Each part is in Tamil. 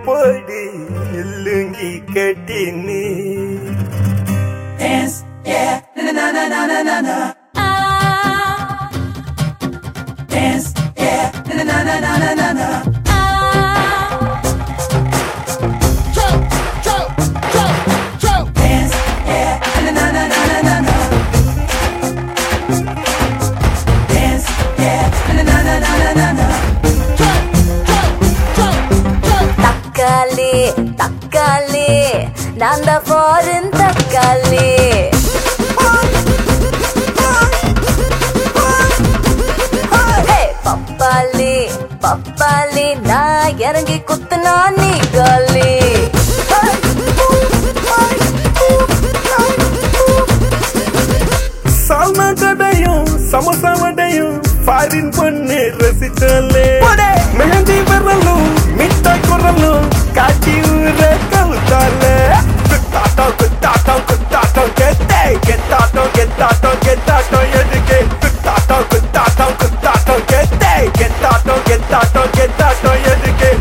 போடு லுங்கி கட்டின்னு Dance, yeah, na na na na na na na. Dance, yeah, na na na na na na na. Dance, yeah, na na na na na na na. Dance, yeah, na na na na na na na. தக்காளி தக்காளி நான் தான் ஃபாரின் தக்காளி ஏய், பப்பாளி பப்பாளி நான் இறங்கி குத்துனா நீ காலி சால்னா கடையும் சமோசா வடையும் ஃபாரின் பொண்ணு ரசிச்சாலே மெஹந்தி விரலும் மிட்டாய் குரலும் காட்சி ஊர கவுத்தாலே குத்தாட்டம் குத்தாட்டம் குத்தாட்டம் கெத்தே கெத்தாட்டம் கெத்தாட்டம் கெத்தாட்டம் எதுக்கு குத்தாட்டம் குத்தாட்டம் குத்தாட்டம் கெத்தே கெத்தாட்டம் கெத்தாட்டம் கெத்தாட்டம் எதுக்கு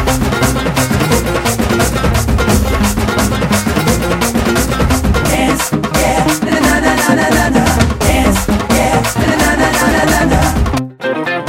Dance, yeah, na na na na na na na. Dance, yeah, na na na na na na na.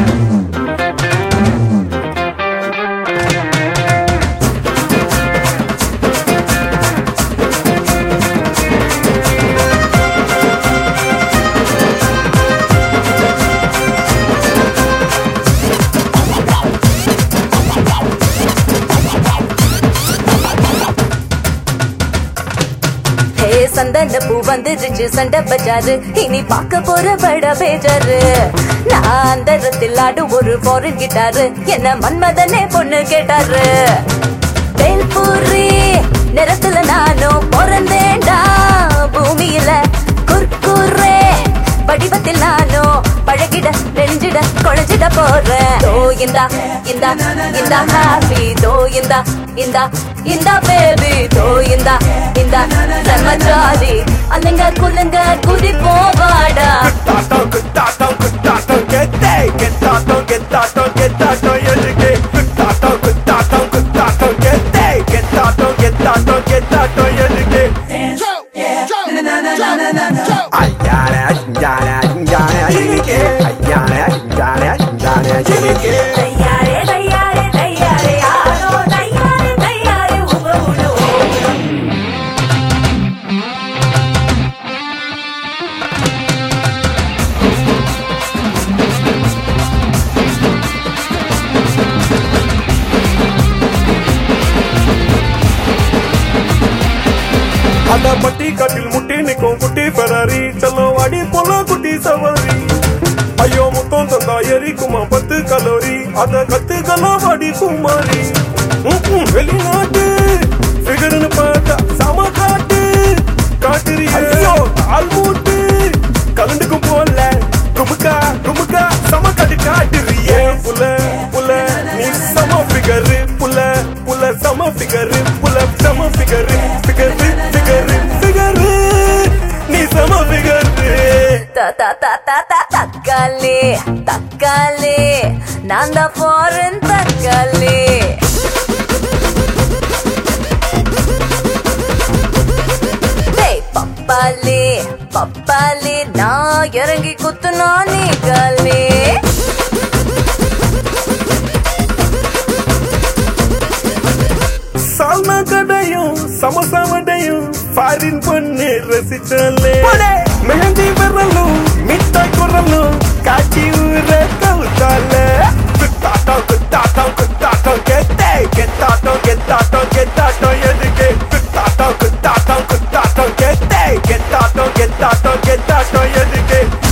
ஹே சந்தன பூ வந்துருச்சு சண்டை பஜாரு இனி பார்க்க போற பட பேஜாரு நான் அந்த இடத்தில் ஆடு ஒரு ஃபாரின் கிட்டாரு என்ன மன்மதனே பொண்ணு கேட்டாரு வேல்பூரி நிறத்துல நானும் பிறந்தேன்டா பூமியில குர்குரே வடிவத்தில் நானும் பழகிட நெஞ்சிட குழஞ்சிட போறேன் தோ இந்தா இந்தா இந்தா ஹாப்பி தோ இந்தா இந்தா இந்தா பேபி தோ இந்தா இந்தா செம்ம ஜாலி அல்லங்க குல்லுங்க குதி போவாடா குத்தாட்டம் குத்தாட்டம் குத்தாட்டம் கெத்தே கெத்தாட்டம் கெத்தாட்டம் கெத்தாட்டம் எதுக்கு குத்தாட்டம் குத்தாட்டம் குத்தாட்டம் கெத்தே கெத்தாட்டம் கெத்தாட்டம் கெத்தாட்டம் எதுக்கு Dance, yeah, na na na na na na na. ஐயாரே ஐயாரே ஐயாரே எதுக்கு ஐயாரே ஐயாரே ஐயாரே எதுக்கு தையாரே தையாரே தையாரே யாரோ தையாரே தையாரே உங்க உள்ள அத பட்டி காட்டில் முட்டி நிக்கும் குட்டி பெறாரி செல்லம் வாடி போல குட்டி சவாரி ஐயோ முத்தம் தந்தா எரிக்குமா பத்து கலோரி அத கத்துக்கலாம் வாடி குமாரி ம், ம், வெளிநாட்டு ஃபிகர்னு பார்த்தா சம காட்டு காட்டுறி ஐயோ கால் மூட்டு கலண்டுக்கும் போல குமுக்கா குமுக்கா சம காட்டு காட்டுறியே புல புல நீ சம ஃபிகரு புல புல சம ஃபிகரு புல சம ஃபிகரு ஃபிகரு ஃபிகரு ஃபிகரு நீ சம ஃபிகரு த த த த த தக்காளி தக்காளி நான் தான் ஃபாரின் தக்காளி டேய் பப்பாளி பப்பாளி நான் இறங்கி குத்துனா நீ காலி சால்னா கடையும் சமோசா வடையும் ஃபாரின் பொண்ணு ரசிச்சாலே மெஹந்தி விரலும் மிட்டாய் குரலும் காட்சி ஊர கவுத்தாலே குத்தாட்டம் குத்தாட்டம் குத்தாட்டம் கெத்தே கெத்தாட்டம் கெத்தாட்டம் கெத்தாட்டம் எதுக்கு குத்தாட்டம் குத்தாட்டம் குத்தாட்டம் கெத்தே கெத்தாட்டம் கெத்தாட்டம் கெத்தாட்டம் எதுக்கு